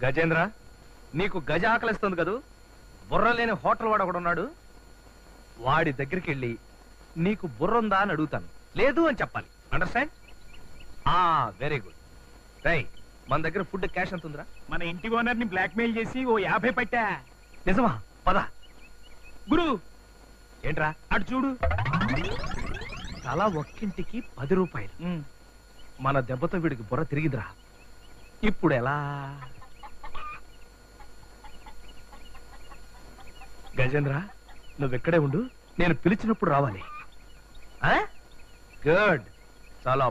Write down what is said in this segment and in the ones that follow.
గజేంద్ర నీకు గజ ఆకలిస్తుంది కదూ బుర్ర లేని హోటల్ వాడు ఒకడు ఉన్నాడు వాడి దగ్గరికి వెళ్ళి నీకు బుర్ర ఉందా అని అడుగుతాను లేదు అని చెప్పాలి అండర్స్టాండ్ ఆ వెరీ గుడ్ రై మన దగ్గర ఫుడ్ క్యాష్ ఎంత ఉందిరా మన ఇంటి ఓనర్ ని బ్లాక్ మెయిల్ చేసి ఓ యాభై పట్టా నిజమా పద గురు ఏంట్రా అటు చూడు తల ఒక్కింటికి పది రూపాయలు మన దెబ్బతో వీడికి బుర్ర తిరిగిదిరా ఇప్పుడు ఎలా గజేంద్ర నువ్వెక్కడే ఉండు నేను పిలిచినప్పుడు రావాలి గుడ్ చాలా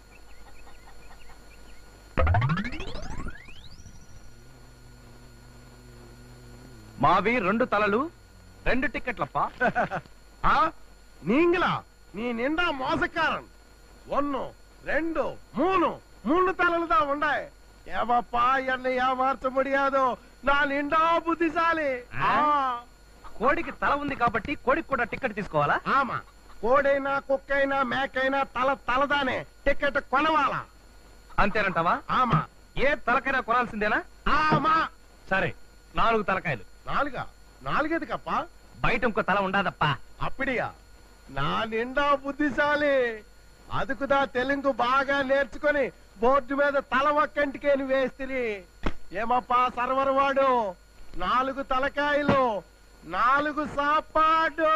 మావి రెండు తలలు రెండు టిక్కెట్లప్పా ఆ நீங்களா நீ நின்றா மோசக்காரன் ஒன்னு ரெண்டு மூணு மூணு தலையில தான் உண்டாய் ஏவாப்பா என்னை ஏமாற்ற முடியாதோ நான் நின்றா புத்திசாலி ఆ, కోడికి తల ఉంది కాబట్టి కోడికి కూడా టికెట్ తీసుకోవాలా ఆమా కోడైనా కుక్కైనా మేకైనా తల తలదానే టికెట్ కొనవాలా అంతేనంటావా ఆమా ఏ తలకైనా కొనాల్సిందేనా ఆమా సరే నాలుగు తలకాయలు నాలుగా నాలుగెదుకప్పా బయట ఇంకో తల ఉండదప్పా అప్పుడియా నా నిండా బుద్ధిశాలి అదుకుదా తెలుగు బాగా నేర్చుకొని బోర్డు మీద తల ఒక్కంటికేని వేస్తిరి ఏమప్పా సర్వర్ వాడు నాలుగు తలకాయలు నాలుగు సాపాడు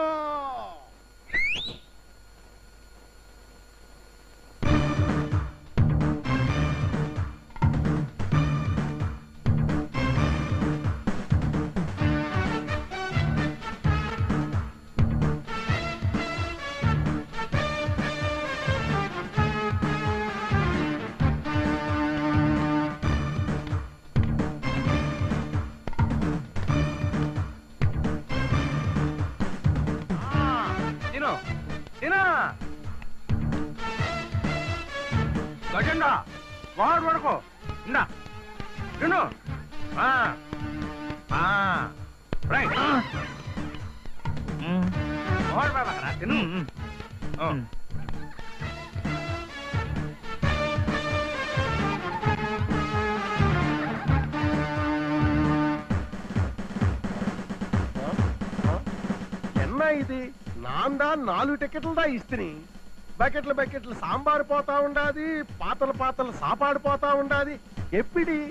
తిను తిను గజెండా వాడు పడుకో ఇందా తిను ఆ. ఆ. రైట్ వాడు పడకరా, తిను ఆ. ఎన్న ఇది నాందా నాలుగు టికెట్లు దా ఇస్తిని బకెట్లు బకెట్లు సాంబారు పోతా ఉండాది పాతలు పాతలు సాపాడు పోతా ఉండాది ఎప్పిడి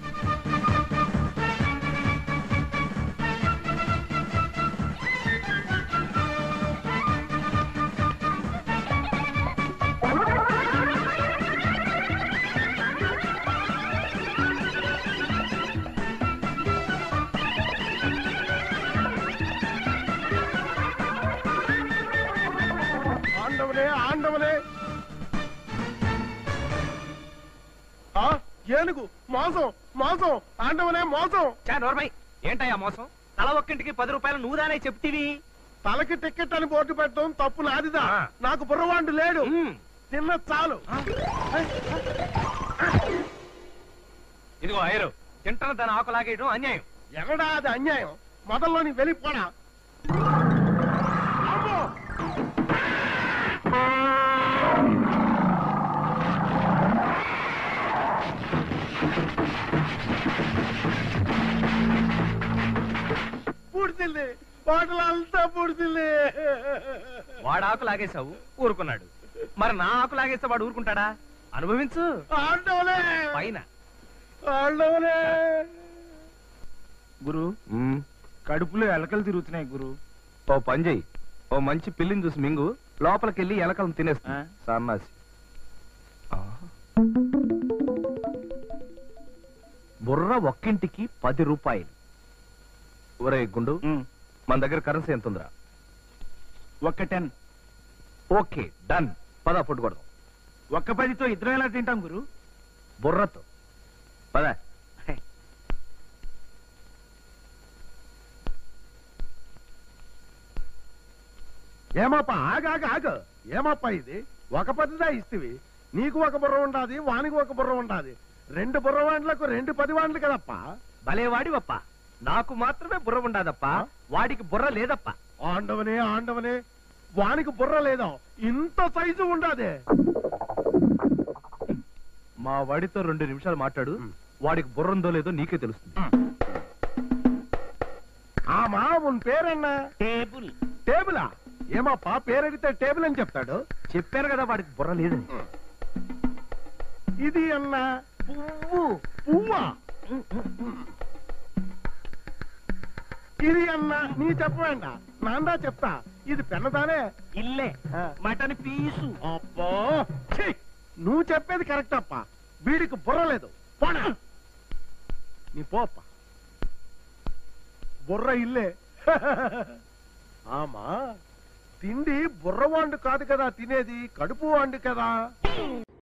ఆండవనే ఆండవనే ఆ, ఏనుగు మోసం మోసం ఆండవనే మోసం చా నోర్మై ఏంటయ్యా మోసం తల ఒక్కింటికి పది రూపాయలు నువ్వు దానే చెప్తివి తలకి టికెట్ అని బోర్డు పెట్టడం తప్పు నాదిదా ఆ. నాకు బుర్రవాండు లేడు మ్మ్. తిన్న చాలు ఇదిగో ఐరు తింటన దాని ఆకు లాగేయడం అన్యాయం ఎగడా అది అన్యాయం మొదల్లోని వెళ్ళిపోడా అమ్మో! పూడ్చింది బాటలు అంతా పూడ్చింది వాడు ఆకు లాగేశావు ఊరుకున్నాడు మరి నా ఆకు లాగేస్తే వాడు ఊరుకుంటాడా అనుభవించు ఆండవలే పైన ఆండవలే గురు కడుపులో ఎలకలు తిరుగుతున్నాయి గురు ఓ పని చెయ్యి ఓ మంచి పిల్లిని చూసి మింగు లోపలికెళ్ళి ఎలకలను తినేస్తా ఆ? సన్నాసి ఆ. బుర్ర ఒక్కింటికి పది రూపాయలు ఒరే గుండు మన దగ్గర కరెన్సీ ఎంత ఉందిరా ఒక్క టెన్ ఓకే డన్ పద ఫుడ్ కొడదాం ఒక్క పదితో ఇద్దరం ఎలా తింటాం గురు బుర్రతో పద ఏమప్ప ఆగాగ ఆగ ఏమప్ప ఇది ఒక పదిదా ఇస్తివి నీకు ఒక బుర్ర ఉండాది వానికి ఒక బుర్ర ఉండాది రెండు బుర్ర వాండ్లకు రెండు పది వాండ్లు కదప్ప భలేవాడివప్ప నాకు మాత్రమే బుర్ర ఉండదప్ప వాడికి బుర్ర లేదప్ప ఆండవనే ఆండవనే వానికి బుర్ర లేదా ఇంత సైజు ఉండాదే మా వాడితో రెండు నిమిషాలు మాట్లాడు వాడికి బుర్ర ఉందో లేదో నీకే తెలుస్తుంది ఆమా ఉన్ పేరన్నా టేబుల్ టేబులా ఏమాపా పేరడితే టేబుల్ అని చెప్తాడు చెప్పాను కదా వాడికి బుర్ర లేదని ఇది అన్నా పువ్వు పువ్వా ఇది అన్నా నీ చెప్పవేండ నాందా చెప్తా ఇది పెన్నదానే ఇల్లే ఆ. మటన్ పీసు అబ్బా ఛీ! నువ్వు చెప్పేది కరెక్ట్ అప్ప వీడికి బుర్ర లేదు పోనా నీ పోప్ప బుర్ర ఇల్లే ఆమా తిండి బుర్ర వాండు కాదు కదా తినేది కడుపు వాండు కదా